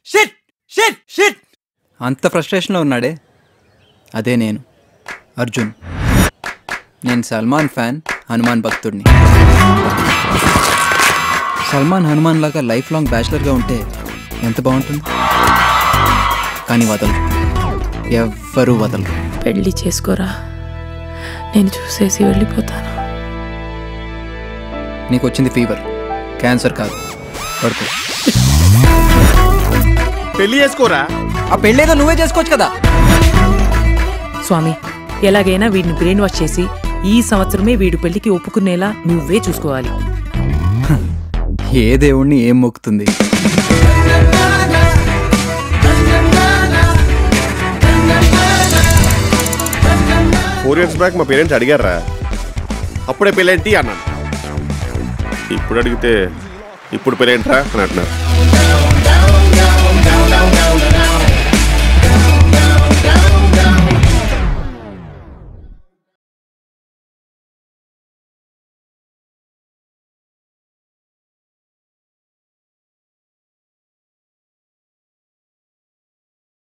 shit shit shit అంత ఫ్రస్ట్రేషన్లో ఉన్నాడే అదే నేను అర్జున్ నేను సల్మాన్ ఫ్యాన్ హనుమాన్ భక్తుడిని సల్మాన్ హనుమాన్ లాగా లైఫ్ లాంగ్ బ్యాచిలర్గా ఉంటే ఎంత బాగుంటుంది కానీ వదలరు ఎవ్వరూ వదలరు పెళ్లి చేసుకోరా నేను చూసేసి వెళ్ళిపోతాను నీకు వచ్చింది ఫీవర్ క్యాన్సర్ కాదు పడుకో పెళ్లి చేసుకోరా ఆ పెళ్ళేదో నువ్వే చేసుకోవచ్చు కదా స్వామి ఎలాగైనా వీడిని బ్రెయిన్ వాష్ చేసి ఈ సంవత్సరమే వీడు పెళ్లికి ఒప్పుకునేలా నువ్వే చూసుకోవాలి ఏ దేవుణ్ణి ఏం మొక్కుతుంది ఫోర్ ఇయర్స్ బ్యాక్ మా పేరెంట్స్ అడిగారా అప్పుడే పెళ్ళేంటి అన్నాను ఇప్పుడు అడిగితే ఇప్పుడు పెళ్ళేంట్రా అని అంటున్నారు